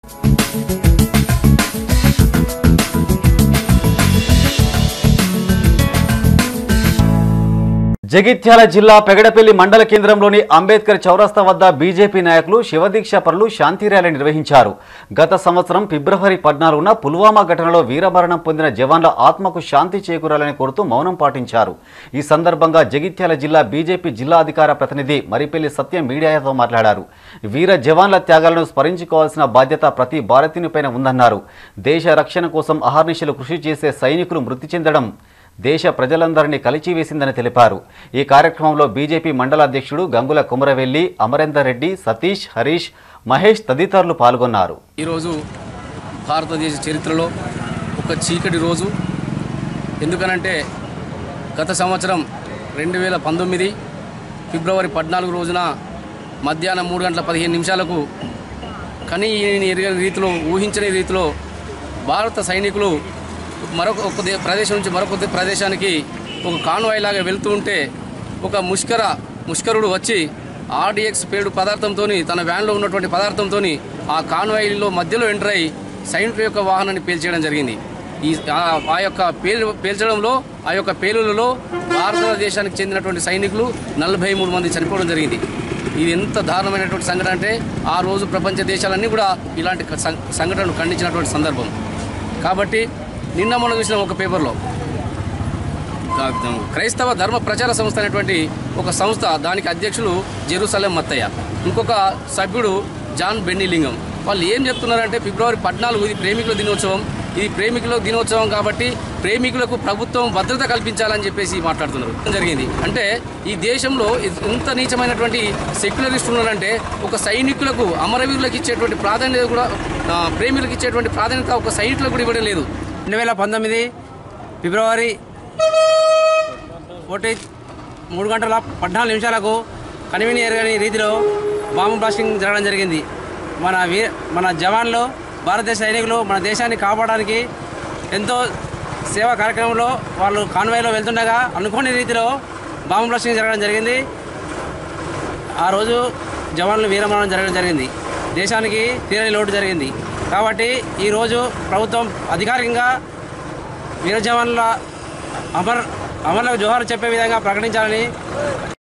జగిత్యాల జిల్లా పెగడపల్లి మండల కేంద్రంలోని అంబేద్కర్ చౌరస్తా వద్ద బీజేపీ నాయకులు శివదీక్ష పరులు శాంతి ర్యాలీ నిర్వహించారు గత సంవత్సరం ఫిబ్రవరి పద్నాలుగున పుల్వామా ఘటనలో వీరమరణం పొందిన జవాన్ల ఆత్మకు శాంతి చేకూరాలని కోరుతూ మౌనం పాటించారు ఈ సందర్భంగా జగిత్యాల జిల్లా బీజేపీ జిల్లా అధికార ప్రతినిధి మరిపెల్లి సత్యం మీడియాతో మాట్లాడారు వీర జవాన్ల త్యాగాలను స్మరించుకోవాల్సిన బాధ్యత ప్రతి భారతీయునిపైన ఉందన్నారు దేశ రక్షణ కోసం అహర్నిశలు కృషి చేసే సైనికులు మృతి చెందడం దేశ ప్రజలందరినీ కలిచివేసిందని తెలిపారు ఈ కార్యక్రమంలో బీజేపీ మండల అధ్యక్షుడు గంగుల కుమరవెల్లి అమరేందర్ రెడ్డి సతీష్ హరీష్ మహేష్ తదితరులు పాల్గొన్నారు ఈరోజు భారతదేశ చరిత్రలో ఒక చీకటి రోజు ఎందుకనంటే గత సంవత్సరం రెండు వేల పంతొమ్మిది ఫిబ్రవరి పద్నాలుగు రోజున మధ్యాహ్నం మూడు గంటల పదిహేను నిమిషాలకు కనీ ఎరగని రీతిలో ఊహించని రీతిలో భారత సైనికులు మరొక ఒక దే- ప్రదేశం నుంచి మరొక దే- ప్రదేశానికి ఒక కాన్వాయ్ లాగా వెళ్తూ ఉంటే ఒక ముష్కర ముష్కరుడు వచ్చి ఆర్డిఎక్స్ పేడు పదార్థంతో తన వ్యాన్లో ఉన్నటువంటి పదార్థంతో ఆ కాన్వాయ్లో మధ్యలో ఎంటర్ అయి సైనికుల యొక్క వాహనాన్ని పేల్చేయడం జరిగింది ఈ ఆ- ఆ యొక్క పేలు పేల్చడంలో ఆ యొక్క పేలులలో భారతదేశానికి చెందినటువంటి సైనికులు నలభై మూడు మంది చనిపోవడం జరిగింది ఇది ఎంత దారుణమైనటువంటి సంఘటన అంటే ఆ రోజు ప్రపంచ దేశాలన్నీ కూడా ఇలాంటి క- సం- సంఘటనను ఖండించినటువంటి సందర్భం కాబట్టి నిన్న మొన్న చూసిన ఒక పేపర్లో ద- ద- క్రైస్తవ ధర్మ ప్రచార సంస్థ అనేటువంటి ఒక సంస్థ దానికి అధ్యక్షులు జెరూసలేం మత్తయ్య ఇంకొక సభ్యుడు జాన్ బెన్నిలింగం వాళ్ళు ఏం చెప్తున్నారంటే ఫిబ్రవరి పద్నాలుగు ఇది ప్రేమికుల దినోత్సవం ఇది ప్రేమికుల దినోత్సవం కాబట్టి ప్రేమికులకు ప్రభుత్వం భద్రత కల్పించాలని చెప్పేసి మాట్లాడుతున్నారు జరిగింది అంటే ఈ దేశంలో ఇంత నీచమైనటువంటి సెక్యులరిస్ట్ ఉన్నారంటే ఒక సైనికులకు అమరవీరులకు ఇచ్చేటువంటి ప్రాధాన్యత కూడా ఆ, ప్రేమికులకు ఇచ్చేటువంటి ప్రాధాన్యత ఒక సైనికులకు కూడా ఇవ్వడం లేదు రెండు వేల పంతొమ్మిది ఫిబ్రవరి ఒకటి మూడు గంటల పద్నాలుగు నిమిషాలకు కనివిని ఎరగని రీతిలో బాంబు బ్లాస్టింగ్ జరగడం జరిగింది మన వీ మన జవాన్లు భారతదేశ సైనికులు మన దేశాన్ని కాపాడడానికి ఎంతో సేవా కార్యక్రమంలో వాళ్ళు కాన్వాయ్లో వెళ్తుండగా అనుకోని రీతిలో బాంబు బ్లాస్టింగ్ జరగడం జరిగింది ఆ రోజు జవాన్లు వీరమరణం జరగడం జరిగింది దేశానికి తీరని లోటు జరిగింది కాబట్టి ఈరోజు ప్రభుత్వం అధికారికంగా వీర జవాన్ల అమర్ అమర్లకు జోహార్ చెప్పే విధంగా ప్రకటించాలని